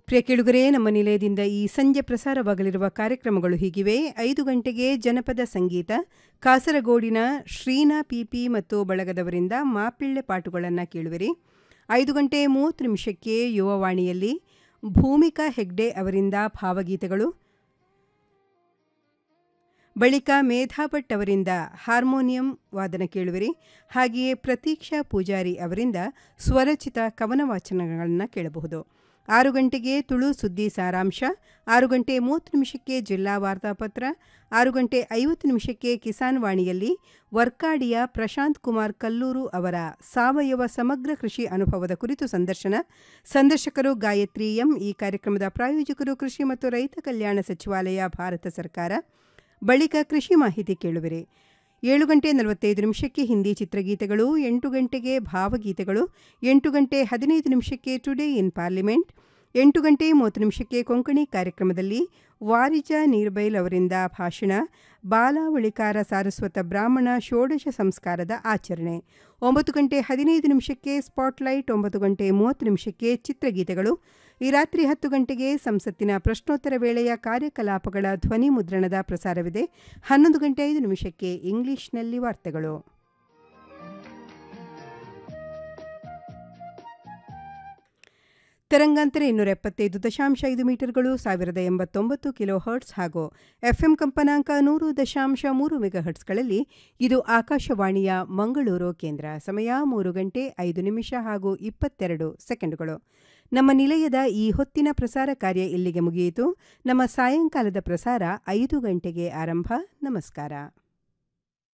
ಪ್ರಿಯ ಕೇಳುಗರೆ ನಮ್ಮ ನಿಲಯದಿಂದ ಈ ಸಂಜೆ ಪ್ರಸಾರವಾಗಲಿರುವ ಕಾರ್ಯಕ್ರಮಗಳು ಹೀಗಿವೆ ಐದು ಗಂಟೆಗೆ ಜನಪದ ಸಂಗೀತ ಕಾಸರಗೋಡಿನ ಶ್ರೀನಾ ಪಿಪಿ ಮತ್ತು ಬಳಗದವರಿಂದ ಮಾಪಿಳ್ಳೆ ಪಾಟುಗಳನ್ನು ಕೇಳುವಿರಿ ಐದು ಗಂಟೆ ಮೂವತ್ತು ನಿಮಿಷಕ್ಕೆ ಯುವವಾಣಿಯಲ್ಲಿ ಭೂಮಿಕಾ ಹೆಗ್ಡೆ ಅವರಿಂದ ಭಾವಗೀತೆಗಳು ಬಳಿಕ ಮೇಧಾ ಭಟ್ ಅವರಿಂದ ಹಾರ್ಮೋನಿಯಂ ವಾದನ ಕೇಳುವಿರಿ ಹಾಗೆಯೇ ಪ್ರತೀಕ್ಷಾ ಪೂಜಾರಿ ಅವರಿಂದ ಸ್ವರಚಿತ ಕವನ ವಾಚನಗಳನ್ನು ಕೇಳಬಹುದು ಆರು ಗಂಟೆಗೆ ತುಳು ಸುದ್ದಿ ಸಾರಾಂಶ ಆರು ಗಂಟೆ ಮೂವತ್ತು ನಿಮಿಷಕ್ಕೆ ಜಿಲ್ಲಾ ವಾರ್ತಾಪತ್ರ ಆರು ಗಂಟೆ ಐವತ್ತು ನಿಮಿಷಕ್ಕೆ ಕಿಸಾನ್ ವಾಣಿಯಲ್ಲಿ ವರ್ಕಾಡಿಯ ಪ್ರಶಾಂತ್ ಕುಮಾರ್ ಕಲ್ಲೂರು ಅವರ ಸಾವಯವ ಸಮಗ್ರ ಕೃಷಿ ಅನುಭವದ ಕುರಿತು ಸಂದರ್ಶನ ಸಂದರ್ಶಕರು ಗಾಯತ್ರಿ ಎಂ ಈ ಕಾರ್ಯಕ್ರಮದ ಪ್ರಾಯೋಜಕರು ಕೃಷಿ ಮತ್ತು ರೈತ ಕಲ್ಯಾಣ ಸಚಿವಾಲಯ ಭಾರತ ಸರ್ಕಾರ ಬಳಿಕ ಕೃಷಿ ಮಾಹಿತಿ ಕೇಳುವಿರಿ ಏಳು ಗಂಟೆ ನಲವತ್ತೈದು ನಿಮಿಷಕ್ಕೆ ಹಿಂದಿ ಚಿತ್ರಗೀತೆಗಳು ಎಂಟು ಗಂಟೆಗೆ ಭಾವಗೀತೆಗಳು ಎಂಟು ಗಂಟೆ ಹದಿನೈದು ನಿಮಿಷಕ್ಕೆ ಟುಡೇ ಇನ್ ಪಾರ್ಲಿಮೆಂಟ್ ಎಂಟು ಗಂಟೆ ಮೂವತ್ತು ನಿಮಿಷಕ್ಕೆ ಕೊಂಕಣಿ ಕಾರ್ಯಕ್ರಮದಲ್ಲಿ ವಾರಿಜ ನೀರ್ಬೈಲ್ ಅವರಿಂದ ಭಾಷಣ ಬಾಲಾವಳಿಕಾರ ಸಾರಸ್ವತ ಬ್ರಾಹ್ಮಣ ಷೋಡಶ ಸಂಸ್ಕಾರದ ಆಚರಣೆ ಒಂಬತ್ತು ಗಂಟೆ ಹದಿನೈದು ನಿಮಿಷಕ್ಕೆ ಸ್ಪಾಟ್ಲೈಟ್ ಒಂಬತ್ತು ಗಂಟೆ ಮೂವತ್ತು ನಿಮಿಷಕ್ಕೆ ಚಿತ್ರಗೀತೆಗಳು ಈ ರಾತ್ರಿ ಹತ್ತು ಗಂಟೆಗೆ ಸಂಸತ್ತಿನ ಪ್ರಶ್ನೋತ್ತರ ವೇಳೆಯ ಕಾರ್ಯಕಲಾಪಗಳ ಧ್ವನಿ ಮುದ್ರಣದ ಪ್ರಸಾರವಿದೆ ಹನ್ನೊಂದು ಗಂಟೆ ಐದು ನಿಮಿಷಕ್ಕೆ ಇಂಗ್ಲಿಷ್ನಲ್ಲಿ ವಾರ್ತೆಗಳು ತರಂಗಾಂತರ ಇನ್ನೂರ ಎಪ್ಪತ್ತೈದು ದಶಾಂಶ ಐದು ಮೀಟರ್ಗಳು ಸಾವಿರದ ಎಂಬತ್ತೊಂಬತ್ತು ಕಿಲೋ ಹರ್ಟ್ಸ್ ಹಾಗೂ ಎಫ್ಎಂ ಕಂಪನಾಂಕ ನೂರು ದಶಾಂಶ ಮೂರು ಮೆಗಾಹರ್ಟ್ಸ್ಗಳಲ್ಲಿ ಇದು ಆಕಾಶವಾಣಿಯ ಮಂಗಳೂರು ಕೇಂದ್ರ ಸಮಯ ಮೂರು ಗಂಟೆ ಐದು ನಿಮಿಷ ಹಾಗೂ ಇಪ್ಪತ್ತೆರಡು ಸೆಕೆಂಡುಗಳು ನಮ್ಮ ನಿಲಯದ ಈ ಹೊತ್ತಿನ ಪ್ರಸಾರ ಕಾರ್ಯ ಇಲ್ಲಿಗೆ ಮುಗಿಯಿತು ನಮ್ಮ ಸಾಯಂಕಾಲದ ಪ್ರಸಾರ ಐದು ಗಂಟೆಗೆ ಆರಂಭ ನಮಸ್ಕಾರ